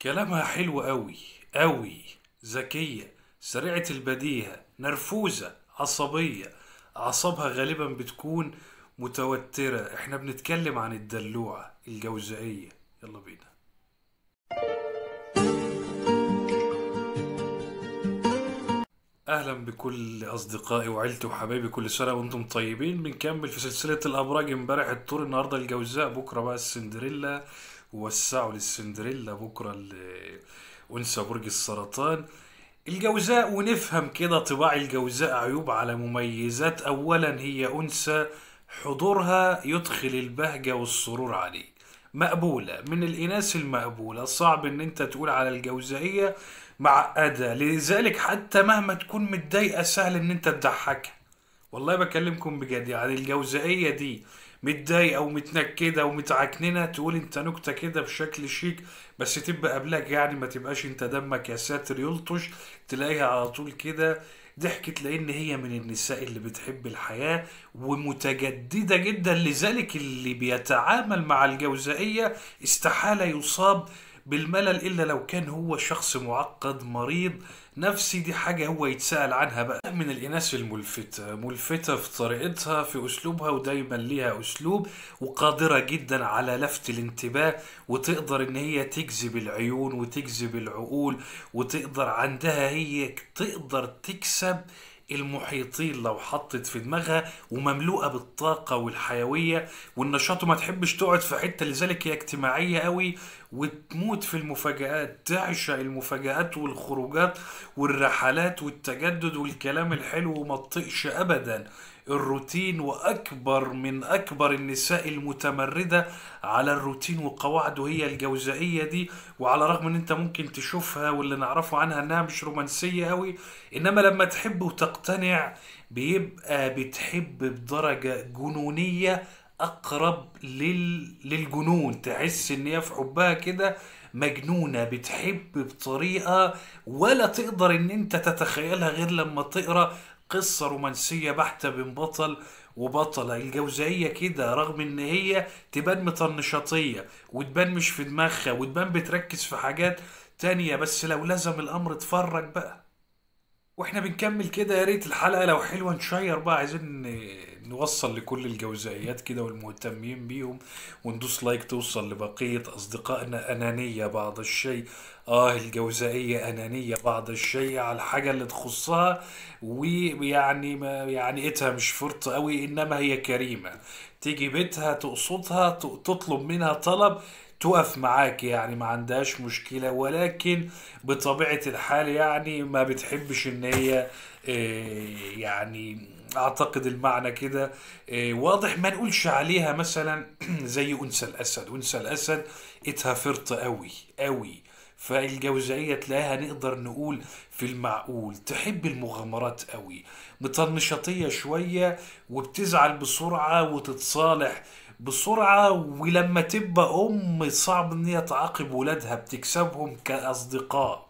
كلامها حلو قوي قوي ذكية سريعة البديهة نرفوزة عصبية أعصابها غالبا بتكون متوترة احنا بنتكلم عن الدلوعة الجوزائية يلا بينا اهلا بكل اصدقائي وعيلتي وحبايبي كل سنه وانتم طيبين بنكمل في سلسله الابراج امبارح الطور النهارده الجوزاء بكره بقى السندريلا ووسعوا للسندريلا بكره ال- انثى برج السرطان الجوزاء ونفهم كده طباع الجوزاء عيوب على مميزات اولا هي انثى حضورها يدخل البهجه والسرور عليه مقبولة من الإناث المقبولة صعب إن أنت تقول على الجوزائية معقدة لذلك حتى مهما تكون متضايقة سهل إن أنت تضحكها والله بكلمكم بجد يعني الجوزائية دي متضايقة ومتنكدة ومتعكننة تقول انت نكتة كده بشكل شيك بس تبقى قبلك يعني ما تبقاش انت دمك يا ساتر يلطش تلاقيها على طول كده ضحكت لان هي من النساء اللي بتحب الحياة ومتجددة جدا لذلك اللي بيتعامل مع الجوزائية استحالة يصاب بالملل الا لو كان هو شخص معقد مريض نفسي دي حاجة هو يتسأل عنها بقى من الإناث الملفتة ملفتة في طريقتها في أسلوبها ودايما ليها أسلوب وقادرة جدا على لفت الانتباه وتقدر إن هي تجذب العيون وتجذب العقول وتقدر عندها هي تقدر تكسب المحيطين لو حطت في دماغها ومملوءة بالطاقة والحيوية والنشاط وما تحبش تقعد في حتة لذلك هي اجتماعية قوي وتموت في المفاجآت تعشق المفاجآت والخروجات والرحلات والتجدد والكلام الحلو وما تطيقش أبدا الروتين وأكبر من أكبر النساء المتمردة على الروتين وقواعده هي الجوزائية دي وعلى رغم ان انت ممكن تشوفها واللي نعرفه عنها انها مش رومانسية قوي انما لما تحب وتقتنع بيبقى بتحب بدرجة جنونية اقرب لل... للجنون تحس ان هي في حبها كده مجنونة بتحب بطريقة ولا تقدر ان انت تتخيلها غير لما تقرأ قصة رومانسية بحتة بين بطل وبطلة الجوزائية كده رغم ان هي تبان مطنشاتية وتبان مش في دماغها وتبان بتركز في حاجات تانية بس لو لزم الامر اتفرج بقى واحنا بنكمل كده يا ريت الحلقة لو حلوة نشير بقى عايزين ن- نوصل لكل الجوزائيات كده والمهتمين بيهم وندوس لايك توصل لبقية أصدقائنا أنانية بعض الشيء آه الجوزائية أنانية بعض الشيء على الحاجة اللي تخصها ويعني ما يعني إيتها مش فرط قوي إنما هي كريمة تيجي بيتها تقصدها ت- تطلب منها طلب تقف معاك يعني ما عندهاش مشكلة ولكن بطبيعة الحال يعني ما بتحبش ان هي آه، يعني اعتقد المعنى كده آه، واضح ما نقولش عليها مثلا زي انثى الاسد انثى الاسد اتها فرط قوي قوي فالجوزائية تلاقيها نقدر نقول في المعقول تحب المغامرات قوي مطنشاتية شوية وبتزعل بسرعة وتتصالح بسرعة ولما تبقى أم صعب إن هي تعاقب ولادها بتكسبهم كأصدقاء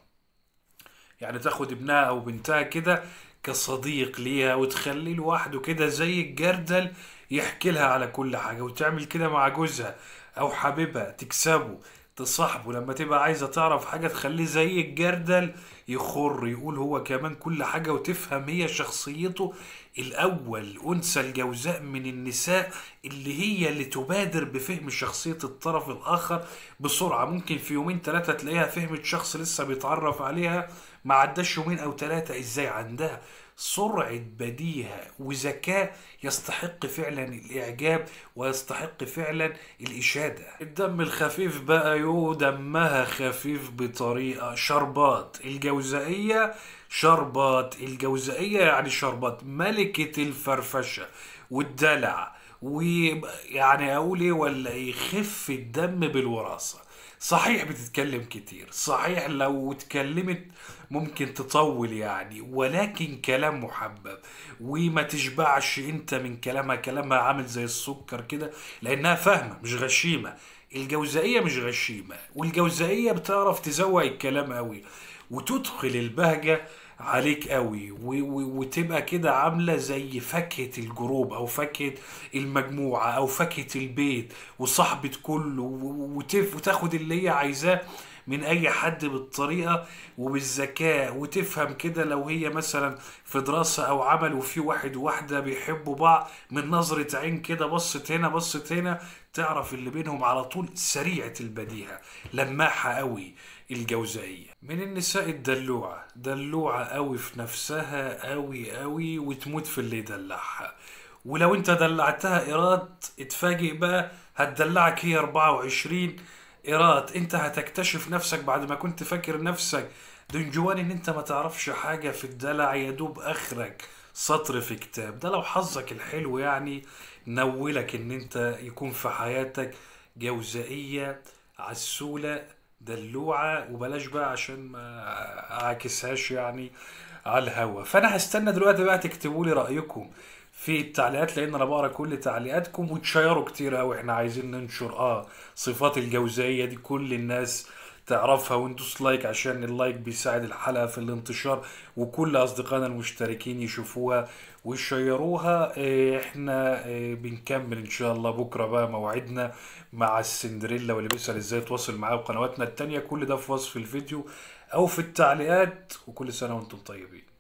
يعني تاخد ابنها او بنتها كده كصديق ليها وتخليه لوحده كده زي الجردل يحكي لها على كل حاجة وتعمل كده مع جوزها او حبيبها تكسبه تصاحبه لما تبقى عايزة تعرف حاجة تخليه زي الجردل يخر يقول هو كمان كل حاجة وتفهم هي شخصيته الأول أنثى الجوزاء من النساء اللي هي اللي تبادر بفهم شخصية الطرف الآخر بسرعة ممكن في يومين ثلاثة تلاقيها فهمت شخص لسه بيتعرف عليها ما عداش يومين أو ثلاثة إزاي عندها سرعة بديهة وذكاء يستحق فعلا الإعجاب ويستحق فعلا الإشادة الدم الخفيف بقى يو دمها خفيف بطريقة شربات الجوزائية شربات الجوزائية يعني شربات ملكة الفرفشة والدلع ويعني أقول إيه ولا إيه خف الدم بالوراثة صحيح بتتكلم كتير صحيح لو اتكلمت ممكن تطول يعني ولكن كلام محبب وما تشبعش انت من كلامها كلامها عامل زي السكر كده لانها فاهمة مش غشيمة الجوزائية مش غشيمة والجوزائية بتعرف تزوق الكلام قوي وتدخل البهجة عليك قوي و- و- وتبقى كده عاملة زي فاكهة الجروب أو فاكهة المجموعة أو فاكهة البيت وصاحبة كله و- وتف وتاخد اللي هي عايزاه من اي حد بالطريقة وبالذكاء وتفهم كده لو هي مثلا في دراسة او عمل وفي واحد وواحدة بيحبوا بعض من نظرة عين كده بصت هنا بصت هنا تعرف اللي بينهم على طول سريعة البديهة لماحة قوي الجوزائية من النساء الدلوعة دلوعة قوي في نفسها قوي قوي وتموت في اللي يدلعها ولو انت دلعتها ايراد اتفاجئ بقى هتدلعك هي 24 ايراد انت هتكتشف نفسك بعد ما كنت فاكر نفسك دنجوان ان انت ما تعرفش حاجة في الدلع يا دوب اخرك سطر في كتاب ده لو حظك الحلو يعني نولك ان انت يكون في حياتك جوزائية عسولة دلوعة وبلاش بقى عشان ما اعكسهاش يعني على الهوا فانا هستنى دلوقتي بقى تكتبوا لي رأيكم في التعليقات لان انا بقرا كل تعليقاتكم وتشيروا كتير قوي احنا عايزين ننشر اه صفات الجوزائية دي كل الناس تعرفها وندوس لايك عشان اللايك بيساعد الحلقة في الانتشار وكل أصدقائنا المشتركين يشوفوها ويشيروها إيه، احنا إيه، بنكمل ان شاء الله بكرة بقى موعدنا مع السندريلا واللي بيسأل ازاي يتواصل معاه وقنواتنا التانية كل ده في وصف الفيديو او في التعليقات وكل سنة وانتم طيبين